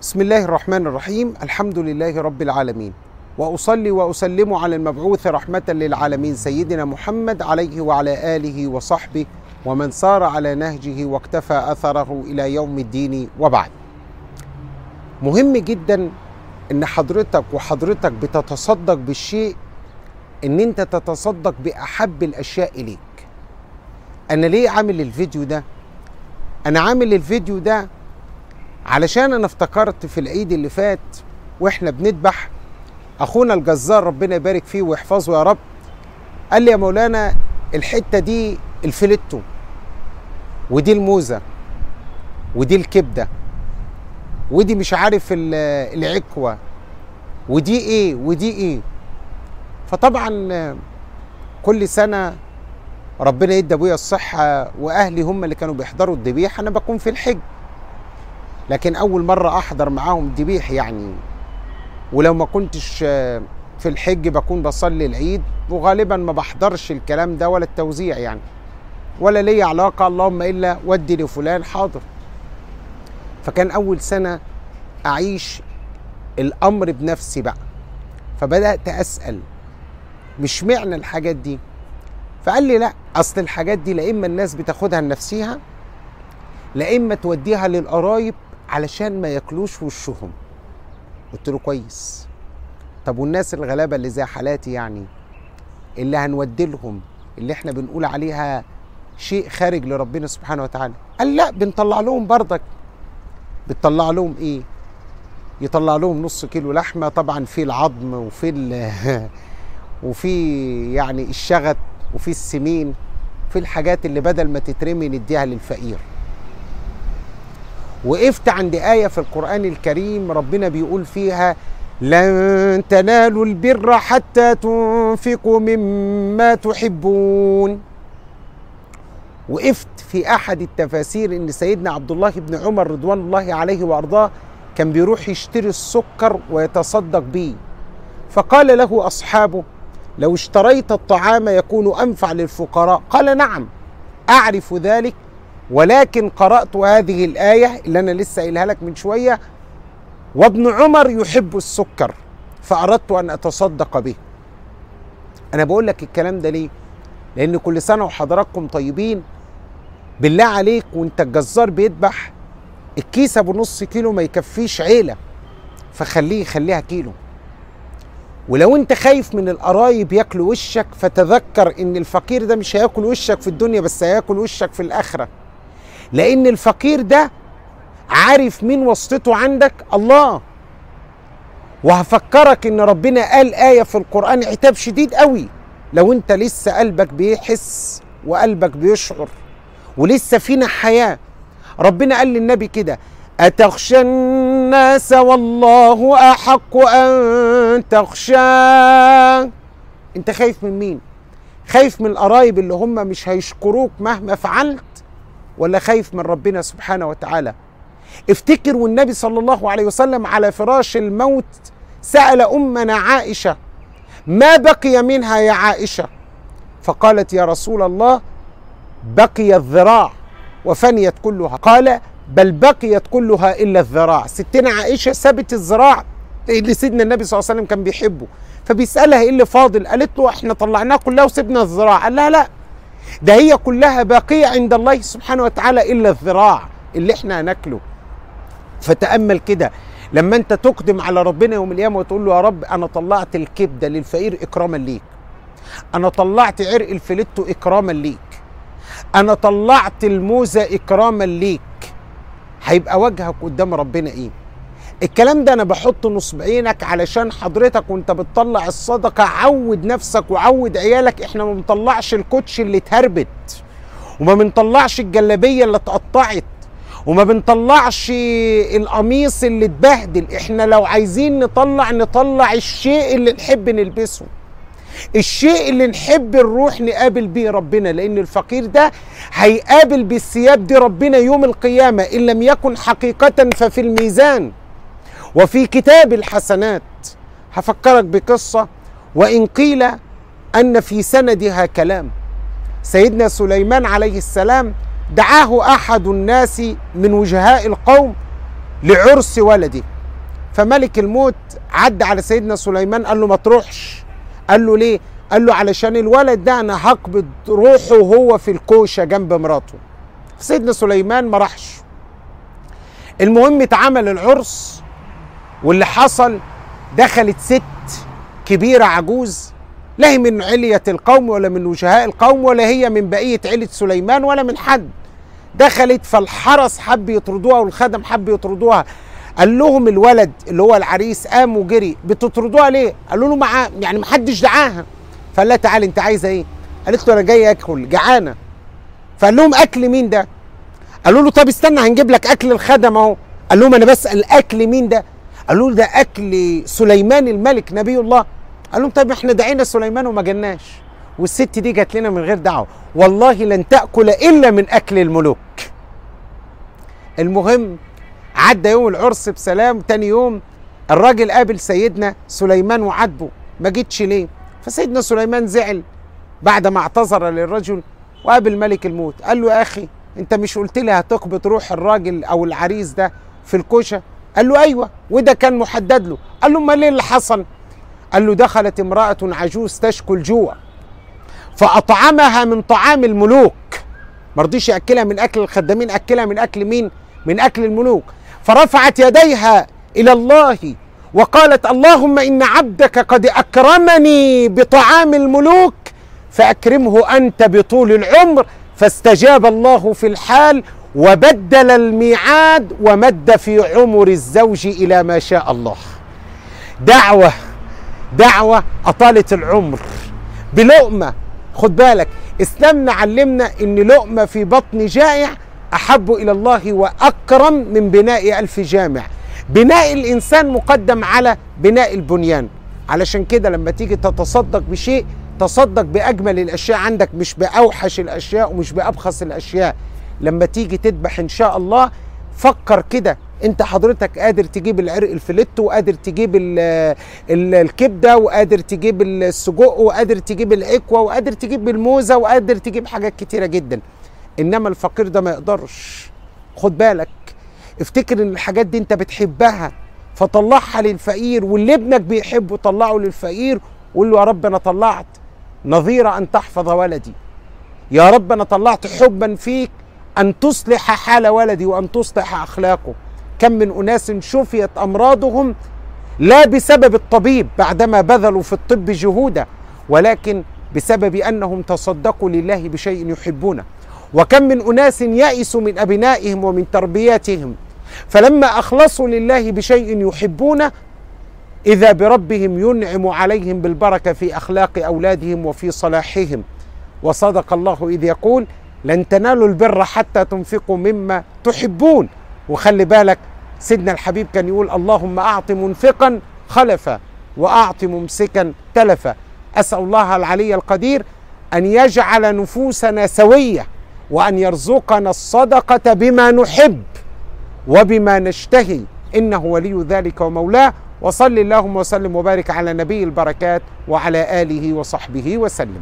بسم الله الرحمن الرحيم الحمد لله رب العالمين واصلي واسلم على المبعوث رحمه للعالمين سيدنا محمد عليه وعلى اله وصحبه ومن سار على نهجه واقتفى اثره الى يوم الدين وبعد مهم جدا ان حضرتك وحضرتك بتتصدق بالشيء ان انت تتصدق باحب الاشياء اليك انا ليه عامل الفيديو ده انا عامل الفيديو ده علشان انا افتكرت في العيد اللي فات واحنا بنذبح اخونا الجزار ربنا يبارك فيه ويحفظه يا رب قال لي يا مولانا الحته دي الفليتو ودي الموزه ودي الكبده ودي مش عارف ال- العكوه ودي ايه ودي ايه فطبعا كل سنه ربنا يدي ابويا الصحه واهلي هم اللي كانوا بيحضروا الذبيح انا بكون في الحج لكن اول مره احضر معاهم الذبيح يعني ولو ما كنتش آه، في الحج بكون بصلي العيد وغالبا ما بحضرش الكلام ده ولا التوزيع يعني ولا لي علاقه اللهم الا ودي لفلان حاضر فكان اول سنه اعيش الامر بنفسي بقى فبدات اسال مش معنى الحاجات دي فقال لي لا اصل الحاجات دي لا اما الناس بتاخدها لنفسها لا اما توديها للقرايب علشان ما ياكلوش في وشهم قلت له كويس طب والناس الغلابه اللي زي حالاتي يعني اللي هنودي لهم اللي احنا بنقول عليها شيء خارج لربنا سبحانه وتعالى قال لا بنطلع لهم برضك بتطلع لهم ايه يطلع لهم نص كيلو لحمه طبعا في العظم وفي ال- وفي يعني الشغط وفي السمين في الحاجات اللي بدل ما تترمي نديها للفقير وقفت عند آية في القرآن الكريم ربنا بيقول فيها لن تنالوا البر حتى تنفقوا مما تحبون وقفت في أحد التفاسير إن سيدنا عبد الله بن عمر رضوان الله عليه وأرضاه كان بيروح يشتري السكر ويتصدق بيه فقال له أصحابه لو اشتريت الطعام يكون أنفع للفقراء قال نعم أعرف ذلك ولكن قرأت هذه الآية اللي أنا لسه قايلها لك من شوية وابن عمر يحب السكر فأردت أن أتصدق به أنا بقول لك الكلام ده ليه؟ لأن كل سنة وحضراتكم طيبين بالله عليك وأنت الجزار بيذبح الكيس أبو نص كيلو ما يكفيش عيلة فخليه يخليها كيلو ولو انت خايف من القرايب ياكلوا وشك فتذكر ان الفقير ده مش هياكل وشك في الدنيا بس هياكل وشك في الاخره لان الفقير ده عارف مين واسطته عندك الله وهفكرك ان ربنا قال آية في القرآن عتاب شديد قوي لو انت لسه قلبك بيحس وقلبك بيشعر ولسه فينا حياة ربنا قال للنبي كده أتخشى الناس والله أحق أن تخشاه انت خايف من مين خايف من القرايب اللي هم مش هيشكروك مهما فعلت ولا خايف من ربنا سبحانه وتعالى افتكر والنبي صلى الله عليه وسلم على فراش الموت سأل أمنا عائشة ما بقي منها يا عائشة فقالت يا رسول الله بقي الذراع وفنيت كلها قال بل بقيت كلها إلا الذراع ستنا عائشة سابت الذراع اللي سيدنا النبي صلى الله عليه وسلم كان بيحبه فبيسألها ايه اللي فاضل قالت له احنا طلعناه كلها وسيبنا الذراع قال لها لا ده هي كلها باقية عند الله سبحانه وتعالى إلا الذراع اللي احنا هناكله فتأمل كده لما انت تقدم على ربنا يوم القيامة وتقول له يا رب انا طلعت الكبدة للفقير اكراما ليك انا طلعت عرق الفليتو اكراما ليك انا طلعت الموزة اكراما ليك هيبقى وجهك قدام ربنا ايه الكلام ده انا بحط نصب عينك علشان حضرتك وانت بتطلع الصدقه عود نفسك وعود عيالك احنا ما بنطلعش الكوتش اللي اتهربت وما بنطلعش الجلابيه اللي اتقطعت وما بنطلعش القميص اللي اتبهدل احنا لو عايزين نطلع نطلع الشيء اللي نحب نلبسه الشيء اللي نحب نروح نقابل بيه ربنا لان الفقير ده هيقابل بالثياب دي ربنا يوم القيامه ان لم يكن حقيقه ففي الميزان وفي كتاب الحسنات هفكرك بقصه وان قيل ان في سندها كلام سيدنا سليمان عليه السلام دعاه احد الناس من وجهاء القوم لعرس ولده فملك الموت عدى على سيدنا سليمان قال له ما تروحش قال له ليه قال له علشان الولد ده انا هقبض روحه وهو في الكوشه جنب مراته سيدنا سليمان ما راحش المهم اتعمل العرس واللي حصل دخلت ست كبيره عجوز لا هي من علية القوم ولا من وجهاء القوم ولا هي من بقية عيلة سليمان ولا من حد دخلت فالحرس حب يطردوها والخدم حب يطردوها قال لهم الولد اللي هو العريس قام وجري بتطردوها ليه؟ قالوا له مع يعني ما حدش دعاها فقال لها تعالي انت عايزه ايه؟ قالت له انا جاي اكل جعانه فقال لهم اكل مين ده؟ قالوا له طب استنى هنجيب لك اكل الخدم اهو قال لهم انا بسال اكل مين ده؟ قالوا له ده اكل سليمان الملك نبي الله قال لهم طيب احنا دعينا سليمان وما جالناش والست دي جات لنا من غير دعوه والله لن تاكل الا من اكل الملوك المهم عدى يوم العرس بسلام تاني يوم الراجل قابل سيدنا سليمان وعاتبه ما جيتش ليه فسيدنا سليمان زعل بعد ما اعتذر للرجل وقابل ملك الموت قال له يا اخي انت مش قلت لي هتقبض روح الراجل او العريس ده في الكوشه قال له ايوه وده كان محدد له قال له امال ايه اللي حصل قال له دخلت امراه عجوز تشكو الجوع فاطعمها من طعام الملوك ما رضيش ياكلها من اكل الخدامين اكلها من اكل مين من اكل الملوك فرفعت يديها الى الله وقالت اللهم ان عبدك قد اكرمني بطعام الملوك فاكرمه انت بطول العمر فاستجاب الله في الحال وبدل الميعاد ومد في عمر الزوج الى ما شاء الله دعوه دعوه اطالت العمر بلقمه خد بالك اسلامنا علمنا ان لقمه في بطن جائع احب الى الله واكرم من بناء الف جامع بناء الانسان مقدم على بناء البنيان علشان كده لما تيجي تتصدق بشيء تصدق باجمل الاشياء عندك مش باوحش الاشياء ومش بابخس الاشياء لما تيجي تذبح ان شاء الله فكر كده انت حضرتك قادر تجيب العرق الفليت وقادر تجيب ال ال الكبده وقادر تجيب السجق وقادر تجيب العكوه وقادر تجيب الموزه وقادر تجيب حاجات كتيره جدا انما الفقير ده ما يقدرش خد بالك افتكر ان الحاجات دي انت بتحبها فطلعها للفقير واللي ابنك بيحبه طلعه للفقير وقول له يا رب انا طلعت نظير ان تحفظ ولدي يا رب انا طلعت حبا فيك ان تصلح حال ولدي وان تصلح اخلاقه كم من اناس شفيت امراضهم لا بسبب الطبيب بعدما بذلوا في الطب جهودا ولكن بسبب انهم تصدقوا لله بشيء يحبونه وكم من اناس يئسوا من ابنائهم ومن تربيتهم فلما اخلصوا لله بشيء يحبونه اذا بربهم ينعم عليهم بالبركه في اخلاق اولادهم وفي صلاحهم وصدق الله اذ يقول لن تنالوا البر حتى تنفقوا مما تحبون وخلي بالك سيدنا الحبيب كان يقول اللهم اعط منفقا خلفا واعط ممسكا تلفا اسال الله العلي القدير ان يجعل نفوسنا سويه وان يرزقنا الصدقه بما نحب وبما نشتهي انه ولي ذلك ومولاه وصل اللهم وسلم وبارك على نبي البركات وعلى اله وصحبه وسلم